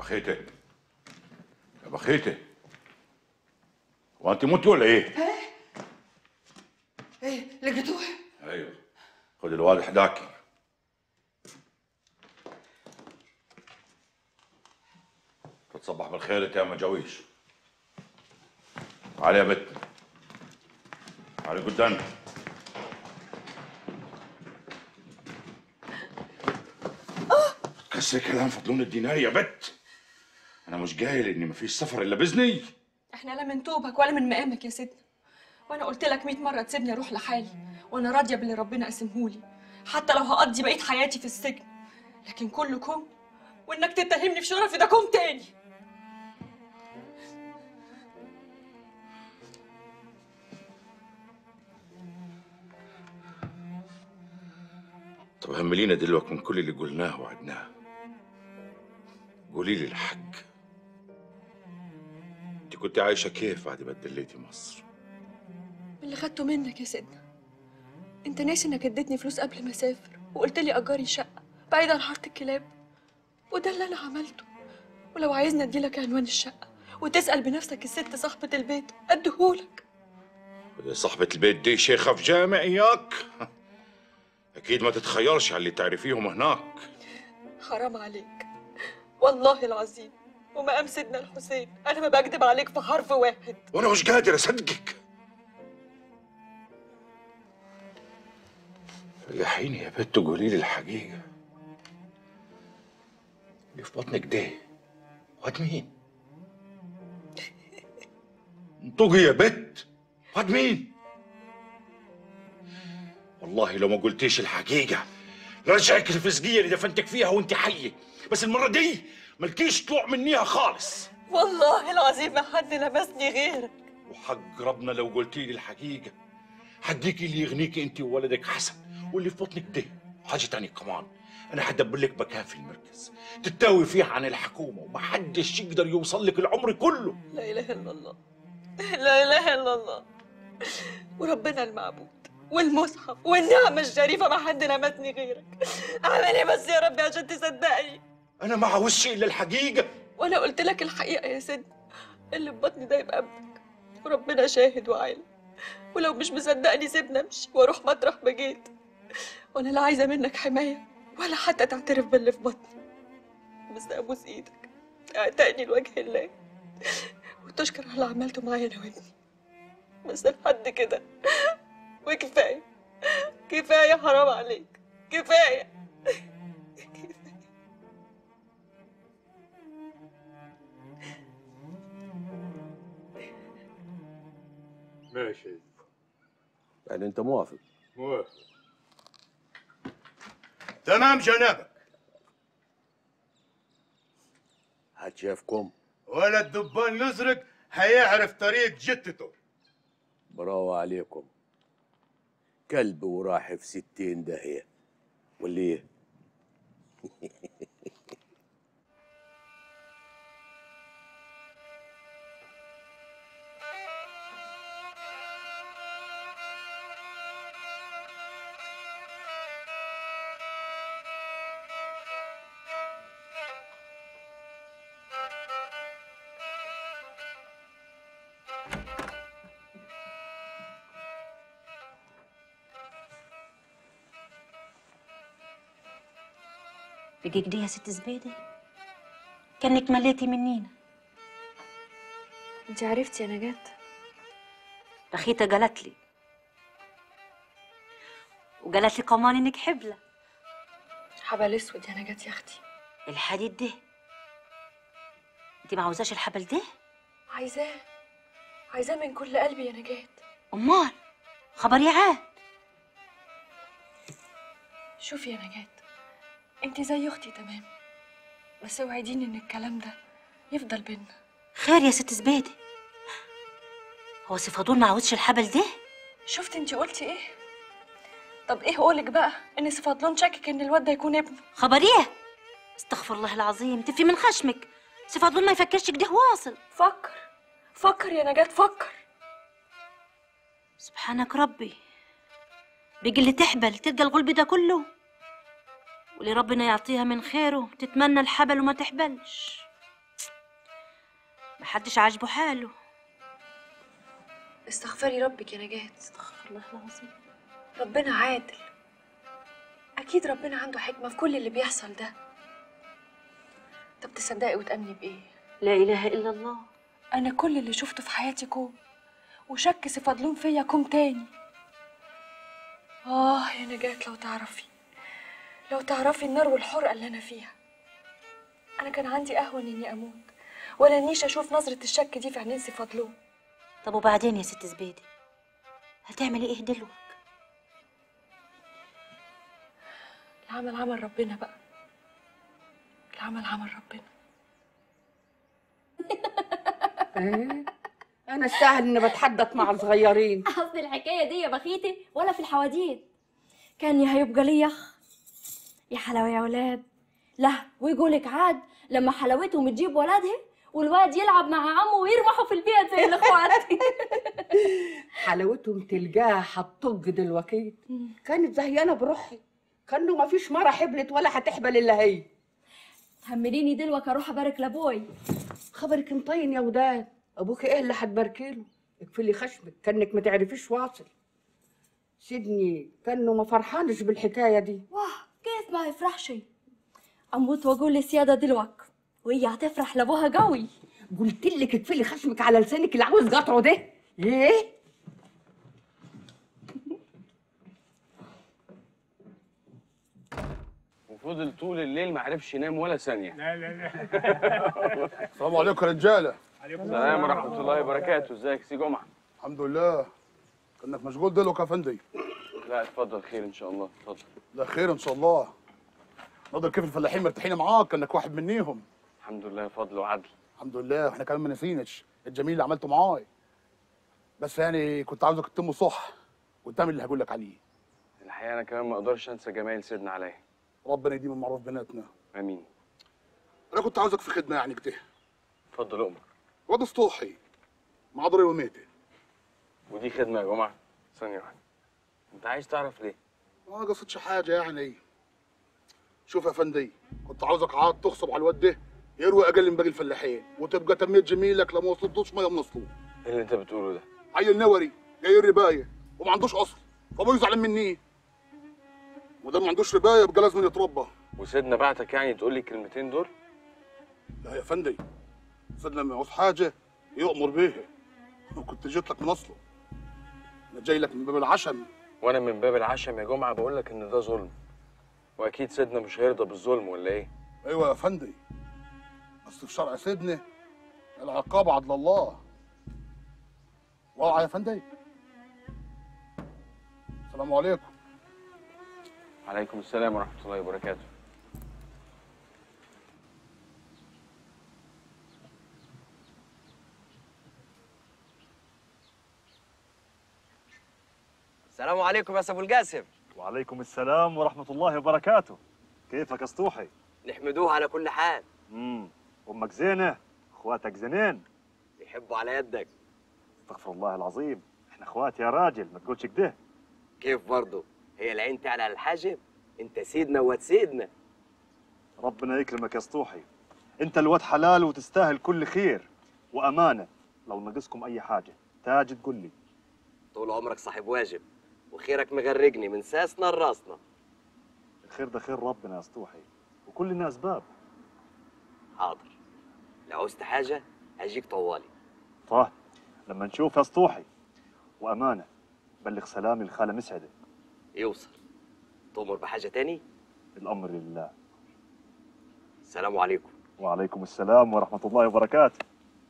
بخيتي يا بخيتي هو انت مت ولا ايه؟ ايه لقيتوه ايوه خد الواد حداكي تتصبح بالخير انت يا مجاويش تعالي يا بت تعالي قدامي تكسر كلام فضلون الدينار يا بت انا مش قايل اني مفيش سفر الا باذني احنا لا من توبك ولا من مقامك يا سيدنا وانا قلت لك 100 مره تسيبني اروح لحالي وانا راضيه باللي ربنا قسمهولي حتى لو هقضي بقيه حياتي في السجن لكن كله كوم وانك تتهمني في شرفي ده كوم تاني طب هملينا دلوقتي من كل اللي قلناه وعدناه قولي لي الحق انت كنت عايشه كيف بعد ما اتدليتي مصر اللي خدته منك يا سيدنا انت ناسي انك اديتني فلوس قبل ما اسافر وقلت لي اجاري شقه بعيد عن حاره الكلاب وده اللي انا عملته ولو عايزني اديلك عنوان الشقه وتسال بنفسك الست صاحبه البيت اديهولك وده صاحبة البيت دي شيخة في جامع اياك اكيد ما تتخيرش على اللي تعرفيهم هناك حرام عليك والله العظيم ومقام سيدنا الحسين انا ما بكدب عليك في حرف واحد وانا مش قادر اصدقك ريحيني يا بت قولي لي الحقيقة اللي في بطنك ده واد مين؟ انطقي يا بت واد مين؟ والله لو ما قلتيش الحقيقة لرجعك الفسقية اللي دفنتك فيها وانت حية بس المرة دي ملكيش طلوع منيها خالص والله العظيم ما حد لمسني غيرك وحق ربنا لو قلتي لي الحقيقة حديكي اللي يغنيكي انت وولدك حسن واللي في بطنك ده وحاجة تانية كمان أنا حدبر لك مكان في المركز تتاوي فيه عن الحكومة ومحدش يقدر يوصل لك العمر كله لا اله الا الله لا اله الا الله وربنا المعبود والمصحف والنعمة الشريفة ما حد لمسني غيرك اعمل ايه بس يا ربي عشان تصدقني أنا ما عاوزش إلا الحقيقة وانا قلت لك الحقيقة يا سيدنا اللي في بطني ده يبقى ابنك وربنا شاهد وعالم ولو مش مصدقني سيبني امشي واروح مطرح ما جيت وانا لا عايزة منك حماية ولا حتى تعترف باللي في بطني بس ابوس ايدك اعتقني لوجه الله وتشكر على اللي عملته معايا انا وابني بس لحد كده وكفايه كفايه حرام عليك كفايه ماشي يعني انت موافق موافق تمام جنابك هات شافكم ولا الدبان الازرق هيعرف طريق جتته براوة عليكم كلب وراح في ستين داهية واللي ايه بقي كده يا ست زبيدة كأنك مليتي منينا انت عرفتي يا نجاة رخيتة قالت لي وقالت لي كمان انك حبلة حبل اسود يا نجاة يا اختي الحديد ده انت ما عاوزاش الحبل ده عايزاه عايزاه من كل قلبي يا نجاة امال خبر يا عاد شوفي يا نجاة انت زي اختي تمام بس اوعديني ان الكلام ده يفضل بينا خير يا ست زبيدة هو سفادون ما عاوزش الحبل ده شفتي انت قلتي ايه طب ايه قولك بقى ان صفاطلون شاكك ان الواد ده يكون ابنه خبر ايه استغفر الله العظيم تفي من خشمك سفادون ما يفكرش كده واصل فكر فكر يا نجاة فكر سبحانك ربي بيجي اللي تحبل تلقى الغلب ده كله واللي ربنا يعطيها من خيره تتمنى الحبل وما تحبلش محدش عاجبه حاله استغفري ربك يا نجاة استغفر الله العظيم ربنا عادل أكيد ربنا عنده حكمة في كل اللي بيحصل ده طب تصدقي وتأمني بإيه؟ لا اله الا الله أنا كل اللي شفته في حياتي كوم وشك فضلون فيا كوم تاني آه يا نجاة لو تعرفي لو تعرفي النار والحرقة اللي أنا فيها أنا كان عندي أهون إني أموت ولا إنيش أشوف نظرة الشك دي في عينين سي فضلون طب وبعدين يا ست زبيدي هتعملي ايه دلوقتي العمل عمل ربنا بقى العمل عمل ربنا إيه؟ انا استاهل اني بتحدث مع الصغيرين قصدي الحكايه دي يا بخيتي ولا في الحواديت كان يا هيبقى لي يخ يا حلاوه يا ولاد لا ويقولك عاد لما حلاوتهم تجيب ولادها والواد يلعب مع عمه ويرمحوا في البيت زي الاخوات حلاوتهم تلقاها حطوق دلوقتي كانت زهيانه بروحي كانه ما فيش مره حبلت ولا هتحبل الا هي تهمليني دلوقتي اروح ابارك لابوي خبرك مطين يا وداد ابوك ايه اللي هتباركيله اقفلي خشمك كانك ما تعرفيش واصل سيدني كانه ما فرحانش بالحكايه دي واه كيف ما يفرحش اموت واقول لسياده دلوقتي وهي هتفرح لابوها قوي قلت لك اقفلي خشمك على لسانك اللي عاوز قطعه ده ايه وفضل طول الليل ما عرفش ينام ولا ثانية السلام عليكم يا رجاله السلام ورحمة الله وبركاته ازيك سي جمعة الحمد لله كانك مشغول دلوقتي يا فندي لا اتفضل خير ان شاء الله اتفضل لا خير ان شاء الله نقدر كيف الفلاحين مرتاحين معاك كانك واحد منيهم الحمد لله فضل وعدل الحمد لله واحنا كمان ما نسيناش الجميل اللي عملته معاي بس يعني كنت عاوزك تتمه صح وتعمل اللي هقول لك عليه الحقيقة انا كمان ما اقدرش انسى جمايل سيدنا عليه ربنا يديم المعروف بيناتنا امين انا كنت عاوزك في خدمه يعني كده اتفضل اؤمر واد سطوحي مع ضري وميتة ودي خدمة يا جمعة ثانية واحدة انت عايز تعرف ليه ما قصدش حاجه يعني شوف يا فندي كنت عاوزك عاد تغصب على الواد ده يروي اقل من باقي الفلاحين وتبقى تميت جميلك لما وصلتوش ميه من اصله ايه اللي انت بتقوله ده عيل نوري جاي الربايه وما عندوش اصل فابوه يزعل مني وده ما عندوش ربايه يبقى لازم يتربى وسيدنا بعتك يعني تقول لي الكلمتين دول لا يا فندي سيدنا لما يعوز حاجه يؤمر بيها وكنت جيت لك من اصله انا جاي لك من باب العشم وانا من باب العشم يا جمعة بقول لك ان ده ظلم واكيد سيدنا مش هيرضى بالظلم ولا ايه ايوه يا فندي اصل في شرع سيدنا العقاب عدل الله واوعى يا فندي السلام عليكم عليكم السلام ورحمة الله وبركاته السلام عليكم يا ابو القاسم وعليكم السلام ورحمة الله وبركاته كيفك اسطوحي؟ نحمدوه على كل حال امم امك زينة اخواتك زينين يحبوا على يدك استغفر الله العظيم احنا اخوات يا راجل ما تقولش كده كيف برضه هي العين تعلى على الحاجب انت سيدنا وتسيدنا ربنا يكرمك يا اسطوحي انت الواد حلال وتستاهل كل خير وامانة لو ناقصكم اي حاجة تاج تقول لي طول عمرك صاحب واجب وخيرك مغرقني من ساسنا لراسنا الخير ده خير ربنا يا اسطوحي وكل الناس اسباب حاضر لو عوزت حاجه هجيك طوالي طه لما نشوف يا اسطوحي وامانة بلغ سلامي لخالة مسعدة يوصل تؤمر بحاجه تاني الامر لله السلام عليكم وعليكم السلام ورحمة الله وبركاته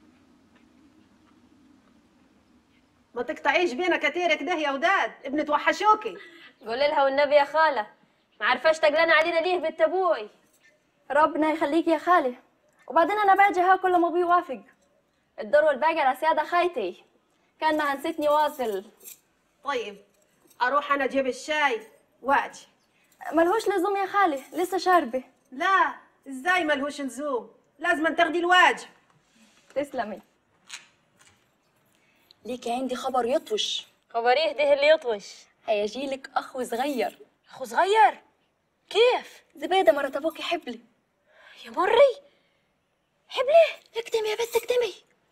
ما تقطعيش بينا كتيرك ده يا وداد ابن توحشوكي قول لها والنبي يا خاله ما عرفاش تقلاني علينا ليه بنت ابوي ربنا يخليك يا خاله وبعدين انا باجي ها كل ما ابوي يوافق الدور والباقي على سياده خايتي كان ما نسيتني واصل طيب اروح انا اجيب الشاي واجي ملهوش لزوم يا خالي لسه شاربه لا ازاي ملهوش لزوم لازم تاخدي الواجب تسلمي ليكي عندي خبر يطوش خبر ايه ده اللي يطوش هيجيلك اخو صغير اخو صغير كيف زبيده مرات ابوك حبلي يا مري حبلي اكتمي يا بنت اكتمي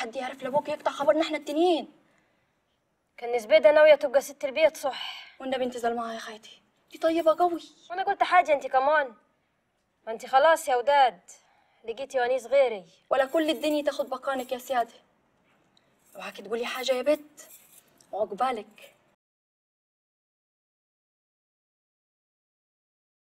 حد يعرف لابوك يقطع خبرنا احنا التنين كان زبيدة ناوية تبقى ست البيت صح والنبي انت معايا يا خيتي دي طيبة قوي وانا قلت حاجة انت كمان ما انت خلاص يا وداد لقيتي ونيس غيري ولا كل الدنيا تاخد بقانك يا سيادة اوعاك تقولي حاجة يا بت وعقبالك